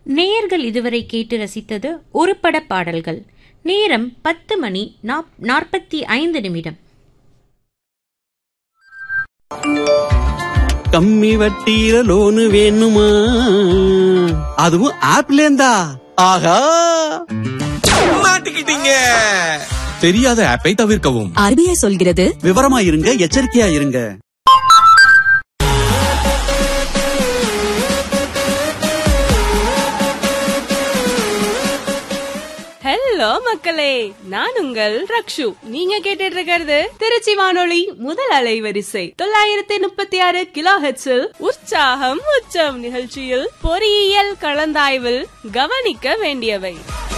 நேயர்கள் இதுவரை கேட்டு ரசித்தது ஒரு பட பாடல்கள் நேரம் பத்து மணி நாப்- நாற்பத்தி ஐந்து நிமிடம் கம்மி வட்டியில லோனு வேணுமா அதுவும் ஆப்ல இருந்தா ஆஹா மாட்டிக்கிட்டீங்க தெரியாத ஆப்பை தவிர்க்கவும் ஆர்பிஐ சொல்கிறது விவரமா இருங்க எச்சரிக்கையா இருங்க ஹலோ மக்களே நான் உங்கள் ரக்ஷு நீங்க கேட்டுட்டு இருக்கிறது திருச்சி வானொலி முதல் அலைவரிசை தொள்ளாயிரத்தி முப்பத்தி ஆறு கிலோ ஹெட்ஸில் உற்சாகம் உச்சம் நிகழ்ச்சியில் பொறியியல் கலந்தாய்வில் கவனிக்க வேண்டியவை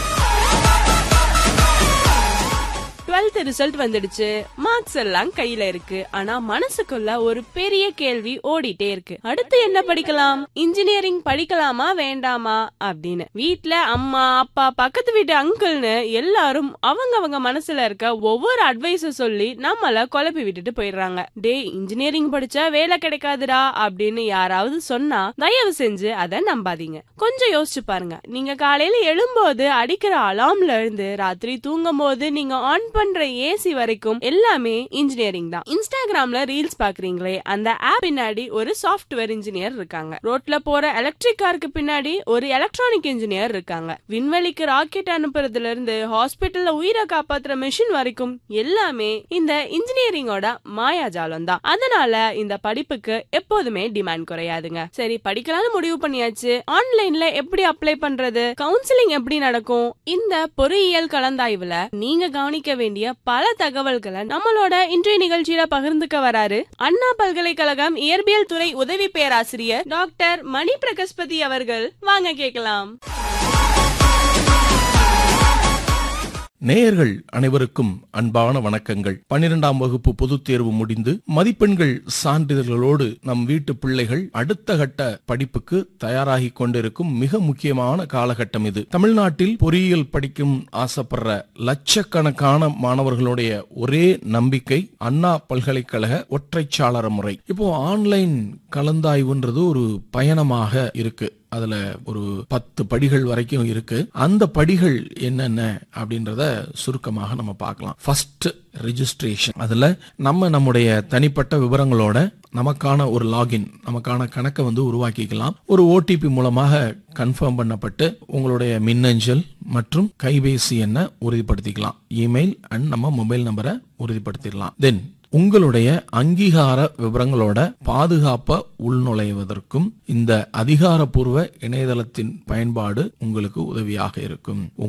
12th ரிசல்ட் வந்துடுச்சு மார்க்ஸ் எல்லாம் கையில இருக்கு ஆனா மனசுக்குள்ள ஒரு பெரிய கேள்வி ஓடிட்டே இருக்கு அடுத்து என்ன படிக்கலாம் இன்ஜினியரிங் படிக்கலாமா வேண்டாமா அப்படின்னு வீட்ல அம்மா அப்பா பக்கத்து வீட்டு அங்கிள்னு எல்லாரும் அவங்க அவங்க மனசுல இருக்க ஒவ்வொரு அட்வைஸ சொல்லி நம்மள குழப்பி விட்டுட்டு போயிடுறாங்க டேய் இன்ஜினியரிங் படிச்சா வேலை கிடைக்காதுடா அப்படின்னு யாராவது சொன்னா தயவு செஞ்சு அதை நம்பாதீங்க கொஞ்சம் யோசிச்சு பாருங்க நீங்க காலையில எழும்போது அடிக்கிற அலார்ம்ல இருந்து ராத்திரி தூங்கும் போது நீங்க ஆன் பண்ற ஏசி வரைக்கும் எல்லாமே இன்ஜினியரிங் தான் இன்ஸ்டாகிராம்ல ரீல்ஸ் பாக்குறீங்களே அந்த ஆப் பின்னாடி ஒரு சாஃப்ட்வேர் இன்ஜினியர் இருக்காங்க ரோட்ல போற எலக்ட்ரிக் காருக்கு பின்னாடி ஒரு எலக்ட்ரானிக் இன்ஜினியர் இருக்காங்க விண்வெளிக்கு ராக்கெட் அனுப்புறதுல இருந்து ஹாஸ்பிட்டல்ல உயிரை காப்பாத்துற மிஷின் வரைக்கும் எல்லாமே இந்த இன்ஜினியரிங்கோட மாயாஜாலம் தான் அதனால இந்த படிப்புக்கு எப்போதுமே டிமாண்ட் குறையாதுங்க சரி படிக்கலாம்னு முடிவு பண்ணியாச்சு ஆன்லைன்ல எப்படி அப்ளை பண்றது கவுன்சிலிங் எப்படி நடக்கும் இந்த பொறியியல் கலந்தாய்வுல நீங்க கவனிக்க வேண்டிய பல தகவல்களை நம்மளோட இன்றைய நிகழ்ச்சியில பகிர்ந்துக்க வராரு அண்ணா பல்கலைக்கழகம் இயற்பியல் துறை உதவி பேராசிரியர் டாக்டர் மணி பிரகஸ்பதி அவர்கள் வாங்க கேட்கலாம் நேயர்கள் அனைவருக்கும் அன்பான வணக்கங்கள் பன்னிரெண்டாம் வகுப்பு பொதுத் தேர்வு முடிந்து மதிப்பெண்கள் சான்றிதழ்களோடு நம் வீட்டு பிள்ளைகள் அடுத்த கட்ட படிப்புக்கு தயாராகி கொண்டிருக்கும் மிக முக்கியமான காலகட்டம் இது தமிழ்நாட்டில் பொறியியல் படிக்கும் ஆசைப்படுற லட்சக்கணக்கான மாணவர்களுடைய ஒரே நம்பிக்கை அண்ணா பல்கலைக்கழக ஒற்றைச்சாளர முறை இப்போ ஆன்லைன் கலந்தாய்வுன்றது ஒரு பயணமாக இருக்கு அதுல ஒரு பத்து படிகள் வரைக்கும் இருக்கு அந்த படிகள் என்னென்ன அப்படின்றத சுருக்கமாக நம்ம பார்க்கலாம் ஃபர்ஸ்ட் ரெஜிஸ்ட்ரேஷன் அதுல நம்ம நம்முடைய தனிப்பட்ட விவரங்களோட நமக்கான ஒரு லாகின் நமக்கான கணக்கை வந்து உருவாக்கிக்கலாம் ஒரு ஓடிபி மூலமாக கன்ஃபார்ம் பண்ணப்பட்டு உங்களுடைய மின்னஞ்சல் மற்றும் கைபேசி எண்ணை உறுதிப்படுத்திக்கலாம் இமெயில் அண்ட் நம்ம மொபைல் நம்பரை உறுதிப்படுத்திடலாம் தென் உங்களுடைய அங்கீகார விவரங்களோட பாதுகாப்ப உள்நுழைவதற்கும் இந்த அதிகாரப்பூர்வ இணையதளத்தின் பயன்பாடு உங்களுக்கு உதவியாக இருக்கும்